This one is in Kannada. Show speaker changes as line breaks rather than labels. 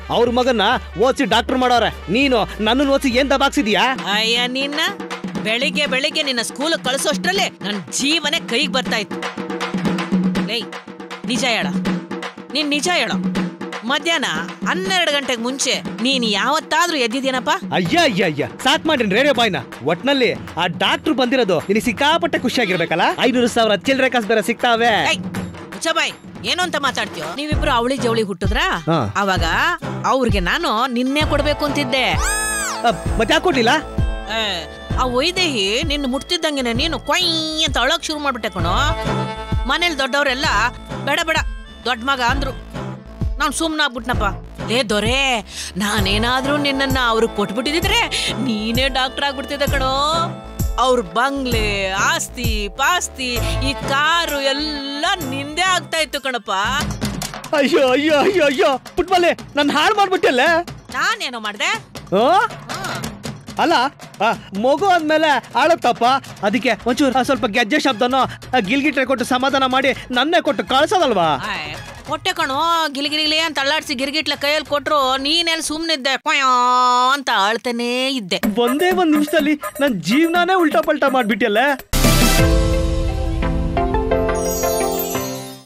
ಅವ್ರ ಮಗನ್ನ ಓದಿಸಿ ಡಾಕ್ಟರ್ ಮಾಡೋರೆ ನೀನು ನನ್ನನ್ನು ಓದಿಸಿ ಏನ್ ದಬಾಕ್ಸಿದ್ಯಾ
ಅಯ್ಯ ನಿನ್ನ ಬೆಳಿಗ್ಗೆ ಬೆಳಿಗ್ಗೆ ನಿನ್ನ ಸ್ಕೂಲ್ ಕಳಿಸೋಷ್ಟ್ರಲ್ಲೇ ನನ್ ಜೀವನೇ ಕೈಗೆ ಬರ್ತಾ ಇತ್ತು ಏಯ್ ನಿಜ ಹೇಳ ನೀನ್ ನಿಜ ಹೇಳ ಮಧ್ಯಾಹ್ನ ಹನ್ನೆರಡು ಗಂಟೆಗೆ ಮುಂಚೆ ನೀನ್ ಯಾವತ್ತಾದ್ರೂ ಎದ್ದಿದ್ದೀನಪ್ಪ
ಅಯ್ಯ ಅಯ್ಯ ಅಯ್ಯ ಸಾಕ್ ಮಾಡ್ರಿ ರೇಡಿಯೋ ಬಾಯ್ನ ಒಟ್ನಲ್ಲಿ ಆ ಡಾಕ್ಟರ್ ಬಂದಿರೋದು ನಿನಗೆ ಸಿಕ್ಕಾಪಟ್ಟೆ ಖುಷಿಯಾಗಿರ್ಬೇಕಲ್ಲ ಐನೂರು ಸಾವಿರ ಚಿಲ್ಲರೆ ಕಾಸು ಬೇರೆ ಸಿಗ್ತಾವೆ
ಏಯ್ ಮುಚ್ಚಬಾಯ್ ಏನು ಅಂತ ಮಾತಾಡ್ತೀಯೋ ನೀವಿಬ್ರು ಅವಳಿ ಜವಳಿ ಹುಟ್ಟಿದ್ರ
ಹಾ.
ಅವಾಗ ಅವ್ರಿಗೆ ನಾನು ನಿನ್ನೆ ಕೊಡ್ಬೇಕು ಅಂತಿದ್ದೆ
ಅಹ್, ಮತ್ತೆ ಯಾಕೆ ಕೊಡ್ಲಿಲ್ಲ
ಏ, ಆ ವೈದೇಹಿ ನಿನ್ನ ಮುಟ್ತಿದ್ದಂಗೆನೆ ನೀನು ಕೊಯ್ ಅಂತ ಅಳಕ್ ಶುರು ಮಾಡ್ಬಿಟ್ಟೆ ಕಣೋ ಮನೇಲಿ ದೊಡ್ಡವರೆಲ್ಲ ಬೇಡ ಬೇಡ ದೊಡ್ಡ ಮಗ ಅಂದ್ರು ನಾನು ಸುಮ್ಮನಾಗ್ಬಿಟ್ನಪ್ಪ ಲೇ ದೊರೆ ನಾನೇನಾದ್ರೂ ನಿನ್ನನ್ನ ಅವ್ರಿಗೆ ಕೊಟ್ಬಿಟ್ಟಿದ್ರೆ ನೀನೇ ಡಾಕ್ಟರ್ ಆಗ್ಬಿಡ್ತಿದ್ದೆ ಕಣೋ ಅವ್ರ ಬಂಗ್ಲೆ ಆಸ್ತಿ ಪಾಸ್ತಿ ಈ ಕಾರು ಎಲ್ಲ ನಿಂದೇ ಆಗ್ತಾ ಇತ್ತು ಕಣಪ್ಪ
ಅಯ್ಯೋ ಅಯ್ಯೋ ಅಯ್ಯೋ ಅಯ್ಯೋ ಪುಟ್ಬಾಲೆ ನನ್ನ ಹಾಳು ಮಾಡ್ಬಿಟ್ಟಲ್ಲ
ನಾನೇನೋ ಮಾಡ್ದೆ
ಆ? ಅಲ್ಲ ಆ, ಮಗು ಅಂದ್ಮೇಲೆ ಆಳತ್ತಪ್ಪ ಅದಕ್ಕೆ ಒಂಚೂರು ಆ, ಸ್ವಲ್ಪ ಗೆಜ್ಜೆ ಶಬ್ದನೋ ಆ, ಗಿಲ್ಗಿಟ್ರೆ ಕೊಟ್ಟು ಸಮಾಧಾನ ಮಾಡಿ ನನ್ನೇ ಕೊಟ್ಟು ಕಳ್ಸೋದಲ್ವಾ
ಆಯ್, ಕೊಟ್ಟೆ ಕಣೋ ಗಿಲಿಗಿಲಿಗಿಲಿ ಅಂತ ಅಳ್ಳಾಡ್ಸಿ ಗಿರ್ಗಿಟ್ಲ ಕೈಯಲ್ಲಿ ಕೊಟ್ರು ನೀನೆಲ್ಲಿ ಸುಮ್ಮನಿದ್ದೆ ಕೊಯೋ ಅಂತ ಅಳ್ತಾನೇ ಇದ್ದೆ
ಒಂದೇ ಒಂದ್ ನಿಮಿಷದಲ್ಲಿ ನನ್ನ ಜೀವನಾನೇ ಉಲ್ಟಾ ಪಲ್ಟಾ ಮಾಡ್ಬಿಟ್ಟಿಯಲ್ಲ